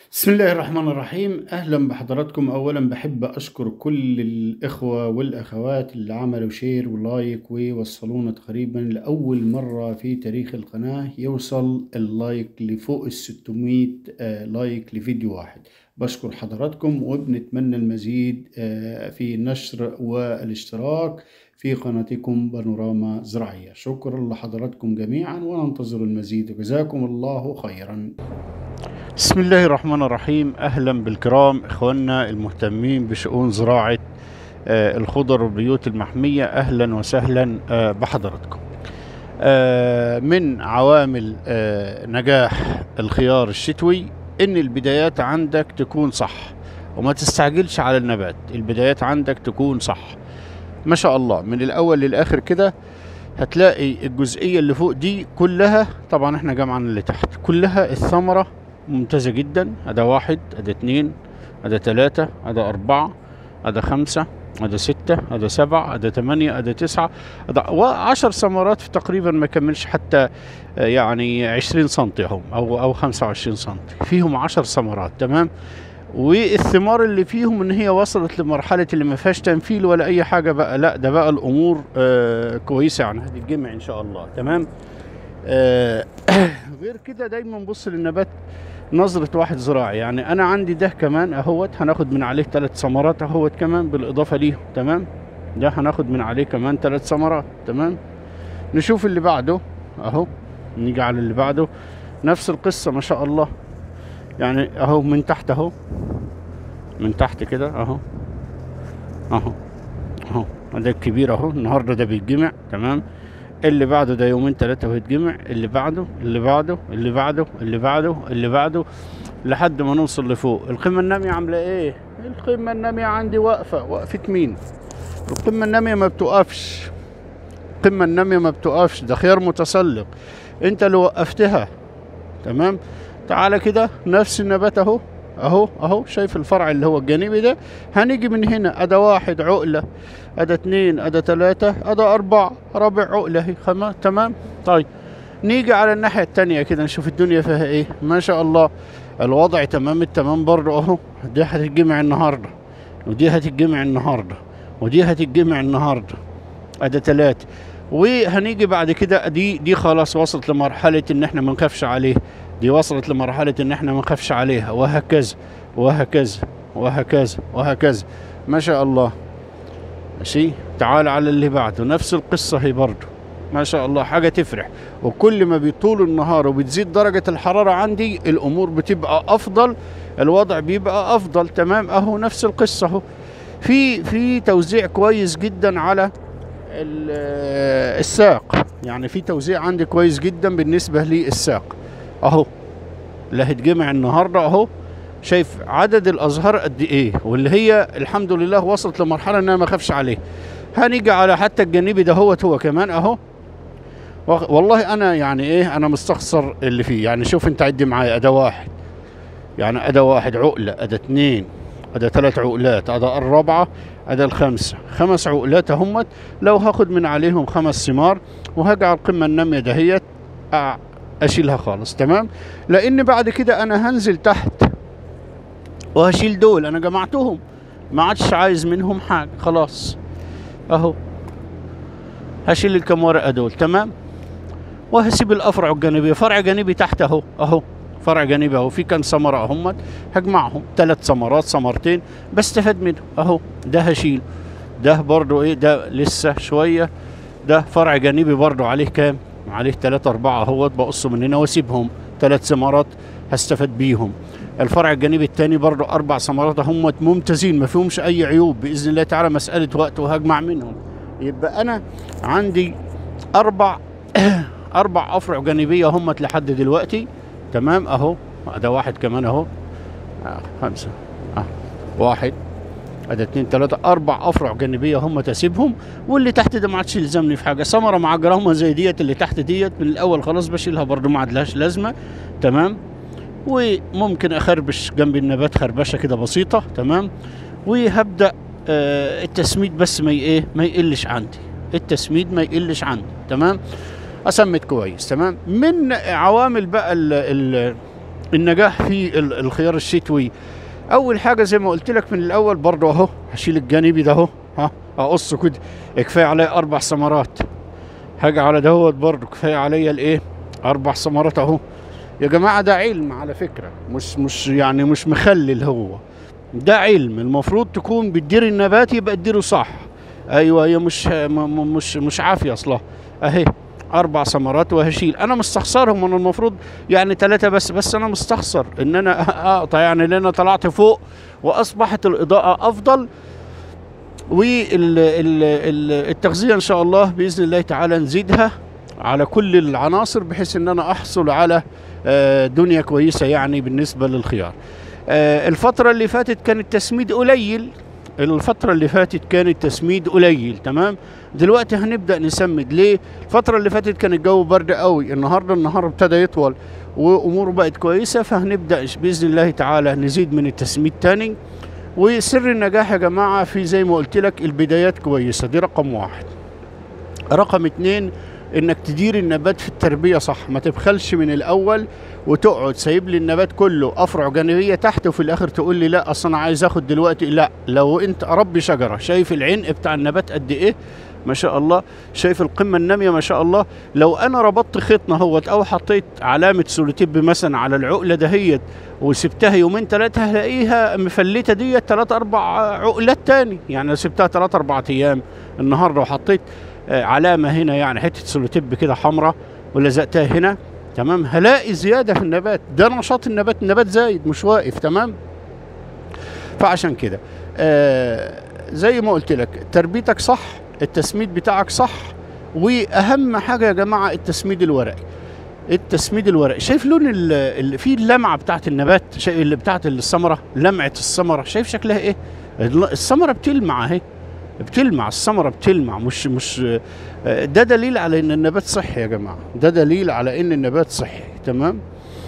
بسم الله الرحمن الرحيم أهلا بحضراتكم أولا بحب أشكر كل الإخوة والأخوات اللي عملوا شير ولايك ووصلونا تقريبا لأول مرة في تاريخ القناة يوصل اللايك لفوق ال 600 آه، لايك لفيديو واحد بشكر حضراتكم وبنتمنى المزيد آه، في النشر والاشتراك في قناتكم بانوراما زراعية شكرا لحضراتكم جميعا وننتظر المزيد جزاكم الله خيرا بسم الله الرحمن الرحيم اهلا بالكرام اخواننا المهتمين بشؤون زراعه آه، الخضر والبيوت المحميه اهلا وسهلا آه، بحضراتكم آه، من عوامل آه، نجاح الخيار الشتوي ان البدايات عندك تكون صح وما تستعجلش على النبات البدايات عندك تكون صح ما شاء الله من الاول للاخر كده هتلاقي الجزئيه اللي فوق دي كلها طبعا احنا جمعنا اللي تحت كلها الثمره ممتازة جدا أدا واحد أدا اتنين أدا تلاتة أدا أربعة أدا خمسة أدا ستة أدا سبعة أدا تمانية أدا تسعة أدا وعشر ثمرات في تقريبا ما كملش حتى آه، يعني عشرين سنتي هم أو أو خمسة وعشرين سنتي فيهم عشر ثمرات تمام والثمار اللي فيهم ان هي وصلت لمرحله اللي ما فيهاش تنفيل ولا اي حاجه بقى لا ده بقى الامور آه كويسه يعني هتتجمع ان شاء الله تمام آه غير كده دايما بص للنبات نظرة واحد زراعي يعني أنا عندي ده كمان أهوت هناخد من عليه ثلاث ثمرات أهوت كمان بالإضافة ليهم تمام ده هناخد من عليه كمان ثلاث ثمرات تمام نشوف اللي بعده أهو نيجي على اللي بعده نفس القصة ما شاء الله يعني أهو من تحت أهو من تحت كده أهو أهو أهو ده الكبير أهو النهاردة ده بيتجمع تمام اللي بعده ده يومين ثلاثة ويتجمع اللي بعده اللي بعده اللي بعده اللي بعده اللي بعده لحد ما نوصل لفوق القمة النامية عاملة ايه؟ القمة النامية عندي واقفة وقفة مين؟ القمة النامية ما بتوقفش القمة النامية ما بتوقفش ده خيار متسلق انت اللي وقفتها تمام تعالى كده نفس النبات اهو اهو اهو شايف الفرع اللي هو الجانبي ده هنيجي من هنا ادا واحد عقلة ادا اتنين ادا تلاتة ادا اربعة رابع عقلة اهي خمسة تمام طيب نيجي على الناحية التانية كده نشوف الدنيا فيها ايه ما شاء الله الوضع تمام التمام برضه اهو دي هتتجمع النهاردة ودي هتتجمع النهاردة ودي هتتجمع النهاردة ادا تلاتة وهنيجي بعد كده دي دي خلاص وصلت لمرحلة ان احنا ما نخافش عليه دي وصلت لمرحلة ان احنا ما نخافش عليها وهكذا وهكذا وهكذا وهكذا ما شاء الله ماشي تعال على اللي بعده نفس القصة هي برضه ما شاء الله حاجة تفرح وكل ما بيطول النهار وبتزيد درجة الحرارة عندي الأمور بتبقى أفضل الوضع بيبقى أفضل تمام أهو نفس القصة أهو في في توزيع كويس جدا على ال- الساق يعني في توزيع عندي كويس جدا بالنسبة للساق أهو اللي هتجمع النهاردة أهو شايف عدد الازهار قد ايه واللي هي الحمد لله وصلت لمرحله ان انا ما اخافش عليه هنيجي على حتى الجانبي ده هو هو كمان اهو واخ- والله انا يعني ايه انا مستخسر اللي فيه يعني شوف انت عدي معايا ادا واحد يعني ادا واحد عقله ادا اتنين ادا ثلاث عقلات ادا الرابعه ادا الخمسه خمس عقلات همت لو هاخد من عليهم خمس ثمار وهاجي على القمه الناميه دهيت أع- اشيلها خالص تمام لان بعد كده انا هنزل تحت وهشيل دول انا جمعتهم ما عادش عايز منهم حاجه خلاص اهو هشيل الكم ورقه دول تمام وهسيب الافرع الجانبيه فرع جانبي تحت اهو اهو فرع جانبي اهو في كام ثمره اهم هجمعهم ثلاث ثمرات ثمرتين بستفاد منهم اهو ده هشيل ده برضو ايه ده لسه شويه ده فرع جانبي برضو عليه كام عليه ثلاثة أربعة اهوت بقصه من هنا واسيبهم ثلاث ثمرات هستفاد بيهم الفرع الجانبي الثاني برضو اربع ثمرات هم ممتازين ما فيهمش اي عيوب باذن الله تعالى مساله وقت وهجمع منهم يبقى انا عندي اربع اربع افرع جانبيه هم لحد دلوقتي تمام اهو ده واحد كمان اهو آه خمسه اه واحد ادي اتنين تلاته اربع افرع جانبيه هم تسيبهم واللي تحت ده ما عادش يلزمني في حاجه ثمره مع جراهمه زي ديت اللي تحت ديت من الاول خلاص بشيلها برضو ما عادلهاش لازمه تمام وممكن اخربش جنب النبات خربشه كده بسيطه تمام وهبدا آه التسميد بس ما ي- ايه ما يقلش عندي التسميد ما يقلش عندي تمام اسمد كويس تمام من عوامل بقى ال ال النجاح في ال- الخيار الشتوي اول حاجه زي ما قلت لك من الاول برضه اهو هشيل الجانبي ده اهو ها اقصه كده كفايه عليا اربع ثمرات هاجي على دهوت برضه كفايه عليا الايه اربع ثمرات اهو يا جماعه ده علم على فكره مش مش يعني مش مخلل هو ده علم المفروض تكون بتدير النبات يبقى تديره صح ايوه هي مش م- م- مش مش عافيه اصلا اهي اربع ثمرات وهشيل انا مستخسرهم انا المفروض يعني ثلاثه بس بس انا مستخسر ان انا اقطع يعني لان انا طلعت فوق واصبحت الاضاءه افضل والتغذيه ان شاء الله باذن الله تعالى نزيدها على كل العناصر بحيث ان انا احصل على آه، دنيا كويسه يعني بالنسبه للخيار آه، الفتره اللي فاتت كان التسميد قليل الفترة اللي فاتت كان التسميد قليل تمام دلوقتي هنبدأ نسمد ليه الفترة اللي فاتت كان الجو برد قوي النهاردة النهار ابتدى يطول وأموره بقت كويسة فهنبدأ بإذن الله تعالى نزيد من التسميد تاني وسر النجاح يا جماعة في زي ما قلت لك البدايات كويسة دي رقم واحد رقم اتنين انك تدير النبات في التربية صح ما تبخلش من الاول وتقعد سايب لي النبات كله افرع جانبية تحت وفي الاخر تقول لي لا اصل انا عايز اخد دلوقتي لا لو انت ربي شجرة شايف العنق بتاع النبات قد ايه ما شاء الله شايف القمة النامية ما شاء الله لو انا ربطت خيطنا هوت او حطيت علامة سولوتيب مثلا على العقلة دهيت وسبتها يومين ثلاثة هلاقيها مفلتة ديت ثلاث أربع عقلات تاني يعني لو سبتها ثلاث أربع أيام النهاردة وحطيت آه، علامة هنا يعني حتة سولوتيب كده حمراء ولزقتها هنا تمام هلاقي زيادة في النبات ده نشاط النبات النبات زايد مش واقف تمام فعشان كده آه زي ما قلت لك تربيتك صح التسميد بتاعك صح واهم حاجه يا جماعه التسميد الورقي التسميد الورقي شايف لون ال- ال- في اللمعه بتاعت النبات شايف اللي بتاعت الثمره لمعه الثمره شايف شكلها ايه ال- الثمره بتلمع اهي بتلمع الثمره بتلمع مش مش آه، ده دليل على ان النبات صحي يا جماعه ده دليل على ان النبات صحي تمام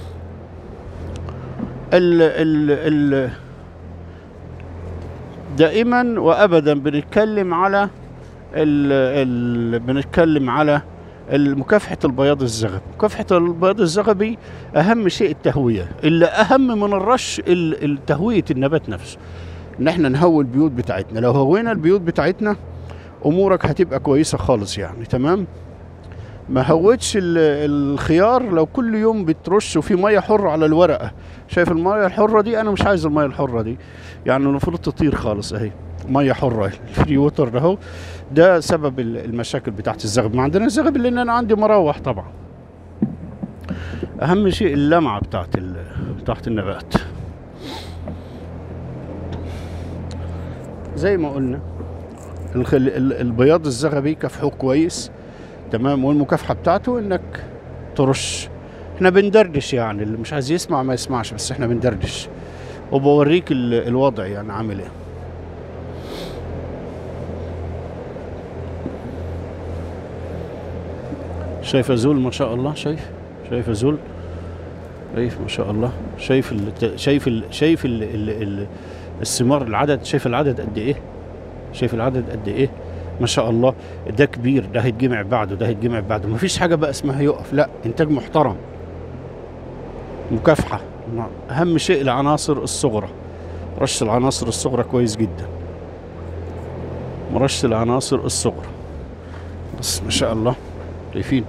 ال ال ال دائما وابدا بنتكلم على ال ال بنتكلم على مكافحة البياض الزغبي مكافحة البياض الزغبي أهم شيء التهوية اللي أهم من الرش ال- ال- تهوية النبات نفسه إن إحنا نهوي البيوت بتاعتنا لو هوينا البيوت بتاعتنا أمورك هتبقى كويسة خالص يعني تمام ما هوتش ال- الخيار لو كل يوم بترش وفي ميه حره على الورقه شايف الميه الحره دي انا مش عايز الميه الحره دي يعني المفروض تطير خالص اهي ميه حره الفري ووتر ده اهو ده سبب ال- المشاكل بتاعت الزغب ما عندنا الزغب لان انا عندي مراوح طبعا اهم شيء اللمعه بتاعت ال... بتاعت النبات زي ما قلنا الخل... ال- البياض الزغبي كافحوه كويس تمام والمكافحه بتاعته انك ترش احنا بندردش يعني اللي مش عايز يسمع ما يسمعش بس احنا بندردش وبوريك ال... الوضع يعني عامل ايه شايف ازول ما شاء الله شايف شايف ازول شايف ما شاء الله شايف ال... شايف ال... شايف ال... ال... ال... الثمار العدد شايف العدد قد ايه شايف العدد قد ايه ما شاء الله ده كبير ده هيتجمع بعده ده هيتجمع بعده مفيش حاجه بقى اسمها يقف لا انتاج محترم مكافحه اهم شيء العناصر الصغرى رش العناصر الصغرى كويس جدا مرش العناصر الصغرى بس ما شاء الله شايفين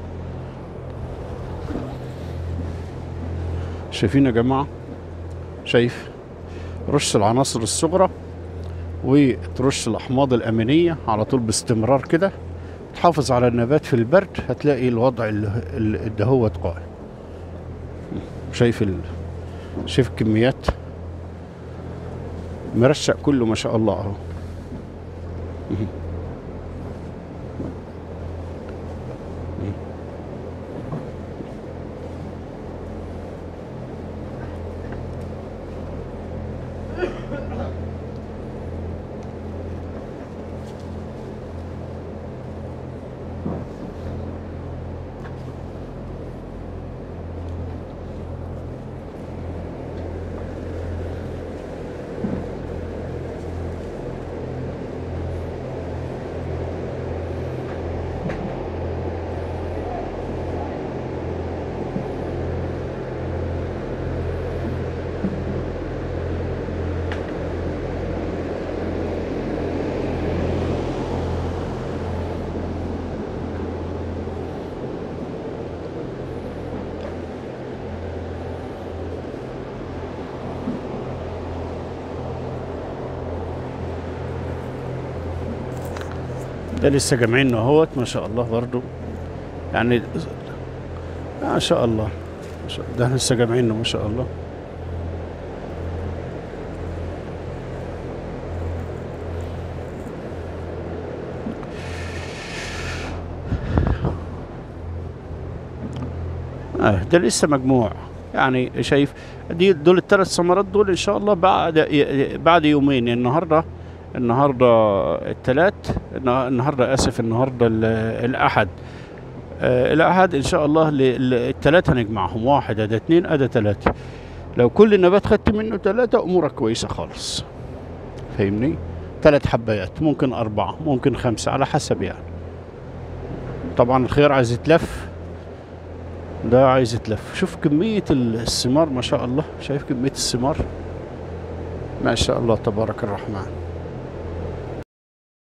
شايفين يا جماعه شايف رش العناصر الصغرى وترش الاحماض الامينيه على طول باستمرار كده تحافظ على النبات في البرد هتلاقي الوضع ال- ال- الدهوت قائم شايف ال... شايف الكميات مرشق كله ما شاء الله اهو مهم. ده لسه جامعين اهوت ما شاء الله برضو يعني ما شاء الله ما شاء ده لسه جامعينه ما شاء الله اه ده لسه مجموع يعني شايف دي دول الثلاث ثمرات دول ان شاء الله بعد بعد يومين النهارده النهارده الثلاث النهارده اسف النهارده ال- الاحد آه، الاحد ان شاء الله الثلاث هنجمعهم واحد ادي اثنين ادي ثلاثه لو كل نبات خدت منه ثلاثه امورك كويسه خالص فاهمني ثلاث حبايات ممكن اربعه ممكن خمسه على حسب يعني طبعا الخيار عايز يتلف ده عايز يتلف شوف كمية الثمار ما شاء الله شايف كمية الثمار ما شاء الله تبارك الرحمن